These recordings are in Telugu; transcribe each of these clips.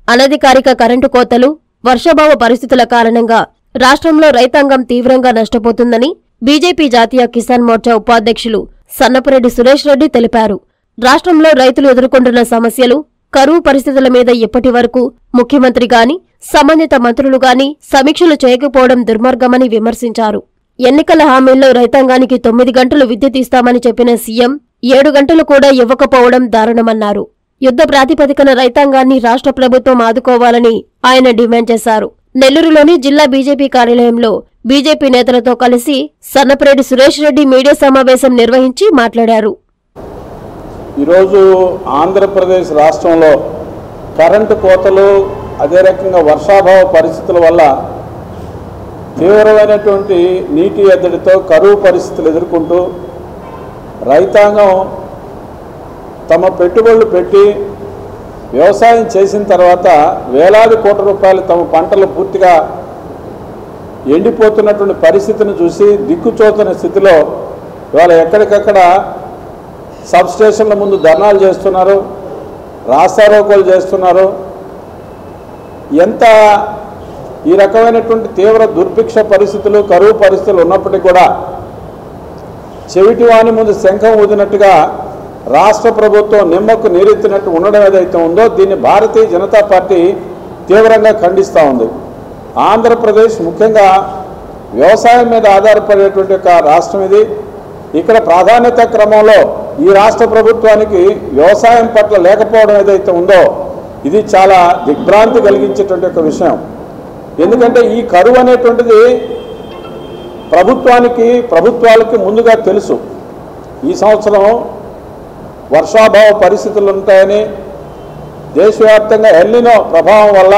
అనధికారిక కరెంటు కోతలు వర్షాభావ పరిస్థితుల కారణంగా రాష్ట్రంలో రైతాంగం తీవ్రంగా నష్టపోతుందని బీజేపీ జాతీయ కిసాన్ మోర్చా ఉపాధ్యక్షులు సన్నపురెడ్డి సురేష్ రెడ్డి తెలిపారు రాష్ట్రంలో రైతులు ఎదుర్కొంటున్న సమస్యలు కరువు పరిస్థితుల మీద ఇప్పటి వరకు ముఖ్యమంత్రి గాని సంబంధిత మంత్రులు గాని సమీక్షలు చేయకపోవడం దుర్మార్గమని విమర్శించారు ఎన్నికల హామీల్లో రైతాంగానికి తొమ్మిది గంటలు విద్యుత్ ఇస్తామని చెప్పిన సీఎం ఏడు గంటలు కూడా ఇవ్వకపోవడం దారుణమన్నారు యుద్ధ ప్రాతిపదికన రైతాంగాన్ని రాష్ట్ర ప్రభుత్వం ఆదుకోవాలని ఆయన డిమాండ్ చేశారు నెల్లూరులోని జిల్లా బీజేపీ కార్యాలయంలో బీజేపీ నేతలతో కలిసి సన్నపరెడ్డి సురేష్ రెడ్డి మీడియా సమావేశం నిర్వహించి మాట్లాడారు ఈరోజు ఆంధ్రప్రదేశ్ రాష్ట్రంలో కరెంటు కోతలు అదే రకంగా వర్షాభావ పరిస్థితుల వల్ల తీవ్రమైనటువంటి నీటి ఎద్దడితో కరువు పరిస్థితులు ఎదుర్కొంటూ రైతాంగం తమ పెట్టుబడులు పెట్టి వ్యవసాయం చేసిన తర్వాత వేలాది కోట్ల రూపాయలు తమ పంటలు పూర్తిగా ఎండిపోతున్నటువంటి పరిస్థితిని చూసి దిక్కుచోతున్న స్థితిలో ఇవాళ ఎక్కడికక్కడ సబ్ స్టేషన్ల ముందు ధర్నాలు చేస్తున్నారు రాస్తారోకోలు చేస్తున్నారు ఎంత ఈ రకమైనటువంటి తీవ్ర దుర్భిక్ష పరిస్థితులు కరువు పరిస్థితులు ఉన్నప్పటికీ కూడా చెవిటి వాని ముందు శంఖం ఊదినట్టుగా రాష్ట్ర ప్రభుత్వం నిమ్మకు నీరెత్తినట్టు ఉండడం ఏదైతే ఉందో దీన్ని భారతీయ జనతా పార్టీ తీవ్రంగా ఖండిస్తూ ఉంది ఆంధ్రప్రదేశ్ ముఖ్యంగా వ్యవసాయం మీద ఆధారపడేటువంటి ఒక రాష్ట్రం ఇది ఇక్కడ ప్రాధాన్యత క్రమంలో ఈ రాష్ట్ర ప్రభుత్వానికి వ్యవసాయం పట్ల లేకపోవడం ఏదైతే ఉందో ఇది చాలా దిగ్భ్రాంతి కలిగించేటువంటి ఒక విషయం ఎందుకంటే ఈ కరువు అనేటువంటిది ప్రభుత్వానికి ప్రభుత్వాలకి ముందుగా తెలుసు ఈ సంవత్సరం వర్షాభావ పరిస్థితులు ఉంటాయని దేశవ్యాప్తంగా ఎల్లినో ప్రభావం వల్ల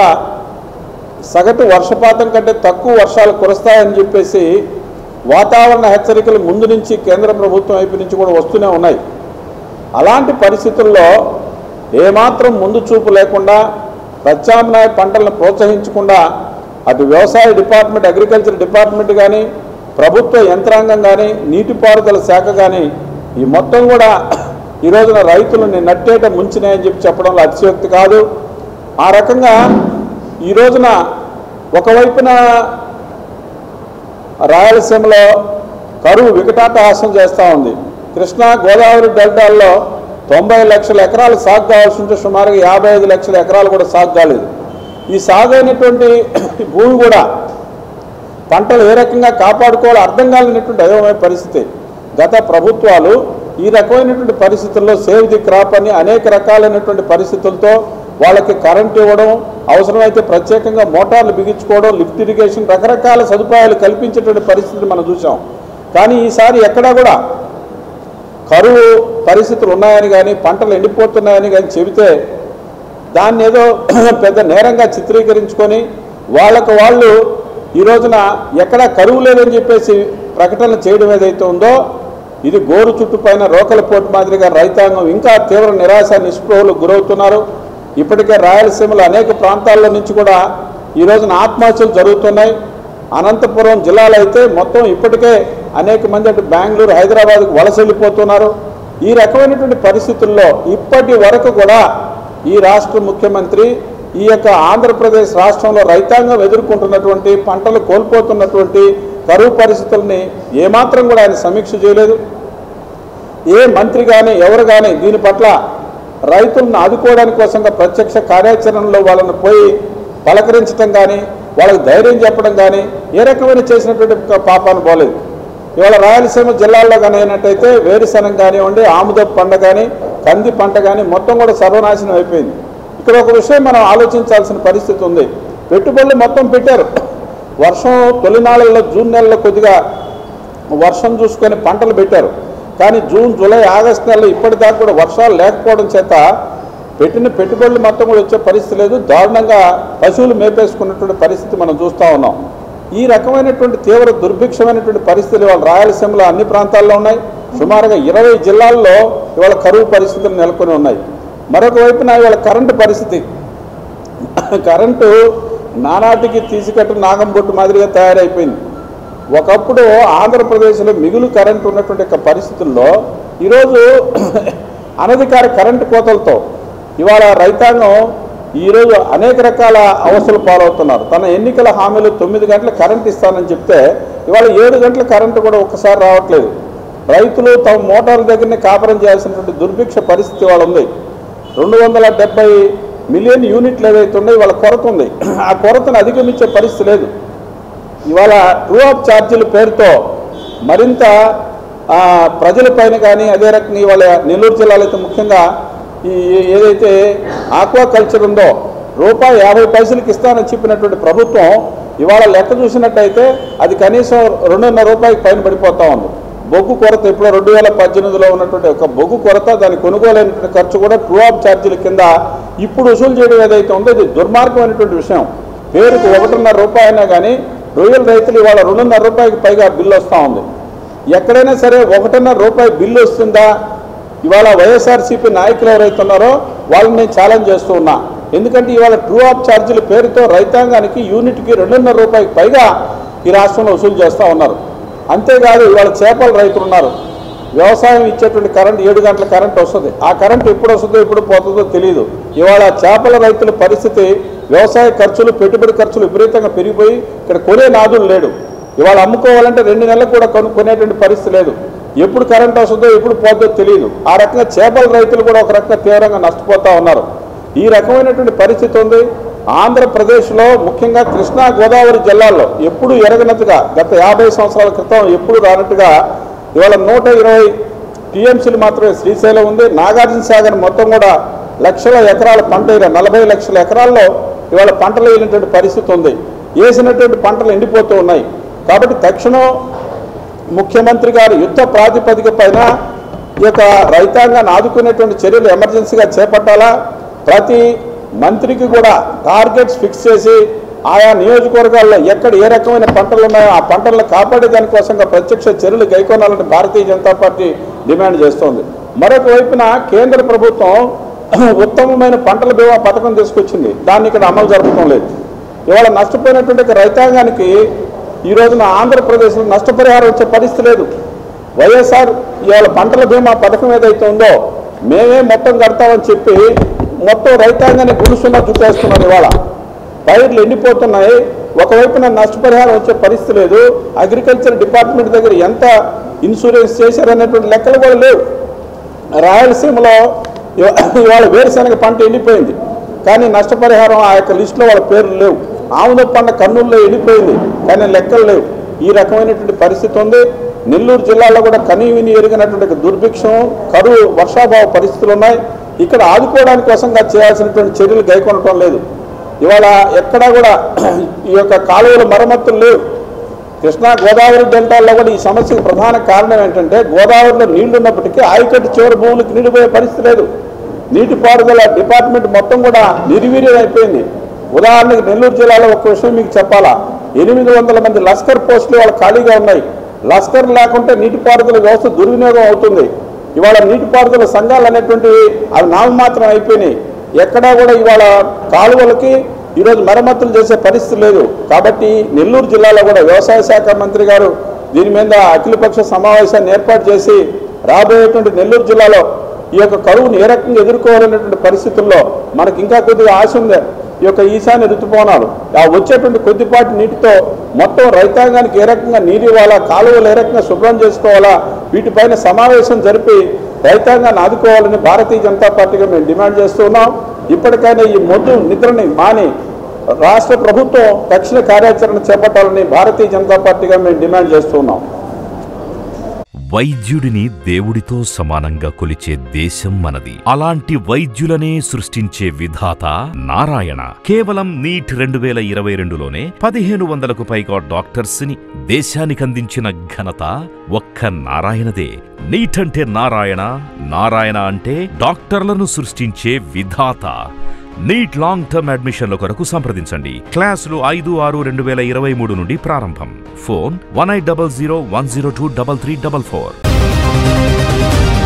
సగటు వర్షపాతం కంటే తక్కువ వర్షాలు కురుస్తాయని చెప్పేసి వాతావరణ హెచ్చరికలు ముందు నుంచి కేంద్ర ప్రభుత్వం వైపు నుంచి కూడా వస్తూనే ఉన్నాయి అలాంటి పరిస్థితుల్లో ఏమాత్రం ముందు చూపు లేకుండా ప్రత్యామ్నాయ పంటలను ప్రోత్సహించకుండా అటు వ్యవసాయ డిపార్ట్మెంట్ అగ్రికల్చర్ డిపార్ట్మెంట్ కానీ ప్రభుత్వ యంత్రాంగం కానీ నీటిపారుదల శాఖ కానీ ఈ మొత్తం కూడా ఈ రోజున రైతులని నట్టేట ముంచినాయని చెప్పి చెప్పడంలో అతిశయోక్తి కాదు ఆ రకంగా ఈ రోజున ఒకవైపున రాయలసీమలో కరువు వికటాటహాసం చేస్తూ ఉంది కృష్ణా గోదావరి డెల్టాల్లో తొంభై లక్షల ఎకరాలు సాగు కావాల్సి ఉంటే సుమారుగా యాభై ఐదు లక్షల ఎకరాలు కూడా సాగు కాలేదు ఈ సాగు అయినటువంటి భూమి కూడా పంటలు ఏ రకంగా కాపాడుకోవాలో అర్థం కాలేనటువంటి అయోమయ పరిస్థితి గత ప్రభుత్వాలు ఈ రకమైనటువంటి పరిస్థితుల్లో సేవ్ ది క్రాప్ అని అనేక రకాలైనటువంటి పరిస్థితులతో వాళ్ళకి కరెంట్ ఇవ్వడం అవసరమైతే ప్రత్యేకంగా మోటార్లు బిగించుకోవడం లిఫ్ట్ ఇరిగేషన్ రకరకాల సదుపాయాలు కల్పించేటువంటి పరిస్థితిని మనం చూసాం కానీ ఈసారి ఎక్కడా కూడా కరువు పరిస్థితులు ఉన్నాయని కానీ పంటలు ఎండిపోతున్నాయని కానీ చెబితే దాన్ని ఏదో పెద్ద నేరంగా చిత్రీకరించుకొని వాళ్ళకు వాళ్ళు ఈ రోజున ఎక్కడా కరువు లేదని చెప్పేసి ప్రకటన చేయడం ఏదైతే ఉందో ఇది గోరు చుట్టుపైన రోకల పోటు మాదిరిగా రైతాంగం ఇంకా తీవ్ర నిరాశ నిస్పృహలకు గురవుతున్నారు ఇప్పటికే రాయలసీమలో అనేక ప్రాంతాల్లో నుంచి కూడా ఈ రోజున ఆత్మహత్యలు జరుగుతున్నాయి అనంతపురం జిల్లాలో అయితే మొత్తం ఇప్పటికే అనేక మంది అటు బెంగళూరు హైదరాబాద్కు వలస వెళ్ళిపోతున్నారు ఈ రకమైనటువంటి పరిస్థితుల్లో ఇప్పటి వరకు కూడా ఈ రాష్ట్ర ముఖ్యమంత్రి ఈ యొక్క ఆంధ్రప్రదేశ్ రాష్ట్రంలో రైతాంగం ఎదుర్కొంటున్నటువంటి పంటలు కోల్పోతున్నటువంటి కరువు పరిస్థితుల్ని ఏమాత్రం కూడా ఆయన సమీక్ష చేయలేదు ఏ మంత్రి కానీ ఎవరు కానీ దీని పట్ల రైతులను ఆదుకోవడానికి కోసంగా ప్రత్యక్ష కార్యాచరణలో వాళ్ళని పోయి పలకరించడం కానీ వాళ్ళకి ధైర్యం చెప్పడం కానీ ఏ రకమైన చేసినటువంటి ఒక పాపాన్ని పోలేదు ఇవాళ రాయలసీమ జిల్లాల్లో కానీ అయినట్టయితే వేరుశెనగ కానివ్వండి ఆముదపు పంట కానీ కంది పంట కానీ మొత్తం కూడా సర్వనాశనం అయిపోయింది ఇక్కడ ఒక విషయం మనం ఆలోచించాల్సిన పరిస్థితి ఉంది పెట్టుబడులు మొత్తం పెట్టారు వర్షం తొలినాళ్ళలో జూన్ నెలలో కొద్దిగా వర్షం చూసుకొని పంటలు పెట్టారు కానీ జూన్ జూలై ఆగస్టు నెలలో ఇప్పటిదాకా కూడా వర్షాలు లేకపోవడం చేత పెట్టిన పెట్టుబడులు మొత్తం కూడా వచ్చే పరిస్థితి లేదు దారుణంగా పశువులు మేపేసుకున్నటువంటి పరిస్థితి మనం చూస్తూ ఉన్నాం ఈ రకమైనటువంటి తీవ్ర దుర్భిక్షమైనటువంటి పరిస్థితులు ఇవాళ రాయలసీమలో అన్ని ప్రాంతాల్లో ఉన్నాయి సుమారుగా ఇరవై జిల్లాల్లో ఇవాళ కరువు పరిస్థితులు నెలకొని ఉన్నాయి మరొక వైపున ఇవాళ కరెంటు పరిస్థితి కరెంటు నానాటికి తీసుకట్టు నాగంబొట్టు మాదిరిగా తయారైపోయింది ఒకప్పుడు ఆంధ్రప్రదేశ్లో మిగులు కరెంటు ఉన్నటువంటి యొక్క పరిస్థితుల్లో ఈరోజు అనధికార కరెంటు కోతలతో ఇవాళ రైతాంగం ఈరోజు అనేక రకాల అవస్థలు పాలవుతున్నారు తన ఎన్నికల హామీలు తొమ్మిది గంటల కరెంట్ ఇస్తానని చెప్తే ఇవాళ ఏడు గంటల కరెంటు కూడా ఒక్కసారి రావట్లేదు రైతులు తమ మోటార్ల దగ్గరనే కాపురం చేయాల్సినటువంటి దుర్భిక్ష పరిస్థితి వాళ్ళ ఉంది రెండు వందల డెబ్బై మిలియన్ యూనిట్లు ఏదైతే ఉన్నాయో వాళ్ళ కొరత ఉంది ఆ కొరతను అధిగమించే పరిస్థితి లేదు ఇవాళ ట్రూ ఆఫ్ ఛార్జీల పేరుతో మరింత ఆ, ప్రజలపైన కానీ అదే రకంగా ఇవాళ నెల్లూరు జిల్లాలో అయితే ముఖ్యంగా ఈ ఏదైతే ఆక్వా కల్చర్ ఉందో రూపాయి యాభై పైసలకి ఇస్తానని చెప్పినటువంటి ప్రభుత్వం ఇవాళ లెక్క చూసినట్టయితే అది కనీసం రెండున్నర రూపాయకి పైన పడిపోతా ఉంది బొగ్గు కొరత ఎప్పుడో రెండు వేల పద్దెనిమిదిలో ఉన్నటువంటి ఒక బొగ్గు కొరత దాని కొనుగోలైనటువంటి ఖర్చు కూడా ట్రూ ఆఫ్ ఛార్జీల కింద ఇప్పుడు వసూలు చేయడం ఏదైతే ఉందో ఇది దుర్మార్గమైనటువంటి విషయం పేరుకు ఒకటిన్నర రూపాయి అయినా కానీ రొయ్యల రైతులు ఇవాళ రెండున్నర రూపాయకి పైగా బిల్లు వస్తూ ఉంది ఎక్కడైనా సరే ఒకటిన్నర రూపాయి బిల్లు వస్తుందా ఇవాళ వైఎస్ఆర్సీపీ నాయకులు ఎవరైతే ఉన్నారో వాళ్ళని నేను ఛాలెంజ్ చేస్తూ ఉన్నా ఎందుకంటే ఇవాళ ట్రూ ఆఫ్ ఛార్జీల పేరుతో రైతాంగానికి యూనిట్కి రెండున్నర రూపాయకి పైగా ఈ రాష్ట్రంలో వసూలు చేస్తూ ఉన్నారు అంతేకాదు ఇవాళ చేపల రైతులు ఉన్నారు వ్యవసాయం ఇచ్చేటువంటి కరెంట్ ఏడు గంటల కరెంట్ వస్తుంది ఆ కరెంట్ ఎప్పుడు వస్తుందో ఎప్పుడు పోతుందో తెలియదు ఇవాళ చేపల రైతుల పరిస్థితి వ్యవసాయ ఖర్చులు పెట్టుబడి ఖర్చులు విపరీతంగా పెరిగిపోయి ఇక్కడ కొనే నాదులు లేడు ఇవాళ అమ్ముకోవాలంటే రెండు నెలలకు కూడా కొను కొనేటువంటి పరిస్థితి లేదు ఎప్పుడు కరెంట్ వస్తుందో ఎప్పుడు పోతుందో తెలియదు ఆ రకంగా చేపల రైతులు కూడా ఒక రకంగా తీవ్రంగా నష్టపోతా ఉన్నారు ఈ రకమైనటువంటి పరిస్థితి ఉంది ఆంధ్రప్రదేశ్లో ముఖ్యంగా కృష్ణా గోదావరి జిల్లాల్లో ఎప్పుడు ఎరగనట్టుగా గత యాభై సంవత్సరాల క్రితం ఎప్పుడు రానట్టుగా ఇవాళ నూట ఇరవై టీఎంసీలు మాత్రమే శ్రీశైలం ఉంది నాగార్జున సాగర్ మొత్తం కూడా లక్షల ఎకరాల పంట వేయడం నలభై లక్షల ఎకరాల్లో ఇవాళ పంటలు వేయనటువంటి పరిస్థితి ఉంది వేసినటువంటి పంటలు ఎండిపోతూ ఉన్నాయి కాబట్టి తక్షణం ముఖ్యమంత్రి గారు యుద్ధ ప్రాతిపదిక పైన ఈ యొక్క రైతాంగాన్ని ఆదుకునేటువంటి చర్యలు ఎమర్జెన్సీగా చేపట్టాలా ప్రతి మంత్రికి కూడా టార్గెట్స్ ఫిక్స్ చేసి ఆయా నియోజకవర్గాల్లో ఎక్కడ ఏ రకమైన పంటలు ఉన్నాయో ఆ పంటలను కాపాడే దానికోసంగా ప్రత్యక్ష చర్యలు గైకొనాలని భారతీయ జనతా పార్టీ డిమాండ్ చేస్తోంది మరొక వైపున కేంద్ర ప్రభుత్వం ఉత్తమమైన పంటల బీమా పథకం తీసుకొచ్చింది దాన్ని ఇక్కడ అమలు జరపడం లేదు ఇవాళ నష్టపోయినటువంటి ఒక రైతాంగానికి ఈ రోజున ఆంధ్రప్రదేశ్లో నష్టపరిహారం వచ్చే పరిస్థితి లేదు వైఎస్ఆర్ ఇవాళ పంటల బీమా పథకం ఏదైతే ఉందో మేమే మొత్తం కడతామని చెప్పి మొత్తం రైతాంగాన్ని గుడుసున్నా చూపేస్తున్నారు ఇవాళ పైర్లు ఎండిపోతున్నాయి ఒకవైపున నష్టపరిహారం వచ్చే పరిస్థితి లేదు అగ్రికల్చర్ డిపార్ట్మెంట్ దగ్గర ఎంత ఇన్సూరెన్స్ చేశారనేటువంటి లెక్కలు కూడా లేవు రాయలసీమలో ఇవ- ఇవాళ వేరుశనగ పంట ఎండిపోయింది కానీ నష్టపరిహారం ఆ యొక్క లిస్టులో వాళ్ళ పేర్లు లేవు ఆముద పంట కర్నూలులో ఎండిపోయింది కానీ లెక్కలు లేవు ఈ రకమైనటువంటి పరిస్థితి ఉంది నెల్లూరు జిల్లాలో కూడా కనీ విని ఎరిగినటువంటి ఒక దుర్భిక్షం కరువు వర్షాభావ పరిస్థితులు ఉన్నాయి ఇక్కడ ఆదుకోవడానికి కోసంగా చేయాల్సినటువంటి చర్యలు గైకొనటం లేదు ఇవాళ ఎక్కడా కూడా ఈ యొక్క కాలువల మరమ్మతులు లేవు కృష్ణా గోదావరి డెల్టాల్లో కూడా ఈ సమస్యకు ప్రధాన కారణం ఏంటంటే గోదావరిలో నీళ్లు ఉన్నప్పటికీ ఆయకట్టు చివరి భూములకు నీడిపోయే పరిస్థితి లేదు నీటిపారుదల డిపార్ట్మెంట్ మొత్తం కూడా నిర్వీర్యం అయిపోయింది ఉదాహరణకి నెల్లూరు జిల్లాలో ఒక విషయం మీకు చెప్పాలా ఎనిమిది వందల మంది లస్కర్ పోస్టులు వాళ్ళ ఖాళీగా ఉన్నాయి లస్కర్ లేకుంటే నీటిపారుదల వ్యవస్థ దుర్వినియోగం అవుతుంది ఇవాళ నీటిపారుదల సంఘాలు అనేటువంటివి అవి నామమాత్రం అయిపోయినాయి ఎక్కడా కూడా ఇవాళ కాలువలకి ఈరోజు మరమ్మతులు చేసే పరిస్థితి లేదు కాబట్టి నెల్లూరు జిల్లాలో కూడా వ్యవసాయ శాఖ మంత్రి గారు దీని మీద అఖిలపక్ష సమావేశాన్ని ఏర్పాటు చేసి రాబోయేటువంటి నెల్లూరు జిల్లాలో ఈ యొక్క కరువును ఏ రకంగా ఎదుర్కోవాలనేటువంటి పరిస్థితుల్లో మనకి ఇంకా కొద్దిగా ఆశ ఉంది ఈ యొక్క ఈశాన్య ఋతుపవనాలు ఆ వచ్చేటువంటి కొద్దిపాటి నీటితో మొత్తం రైతాంగానికి ఏ రకంగా నీరు ఇవ్వాలా కాలువలు ఏ రకంగా శుభ్రం చేసుకోవాలా వీటిపైన సమావేశం జరిపి రైతాంగాన్ని ఆదుకోవాలని భారతీయ జనతా పార్టీగా మేము డిమాండ్ చేస్తూ ఉన్నాం ఇప్పటికైనా ఈ మొద్దు నిద్రని మాని రాష్ట్ర ప్రభుత్వం తక్షణ కార్యాచరణ చేపట్టాలని భారతీయ జనతా పార్టీగా మేము డిమాండ్ చేస్తూ ఉన్నాం వైద్యుడిని దేవుడితో సమానంగా కొలిచే దేశం మనది అలాంటి వైద్యులనే సృష్టించే విధాత నారాయణ కేవలం నీట్ రెండు వేల ఇరవై రెండులోనే పదిహేను వందలకు పైగా డాక్టర్స్ ని దేశానికందించిన ఘనత ఒక్క నారాయణదే నీట్ అంటే నారాయణ నారాయణ అంటే డాక్టర్లను సృష్టించే విధాత నీట్ లాంగ్ టర్మ్ అడ్మిషన్ల కొరకు సంప్రదించండి క్లాసులు ఐదు ఆరు రెండు వేల ఇరవై మూడు నుండి ప్రారంభం phone one eight double zero one zero two double three double four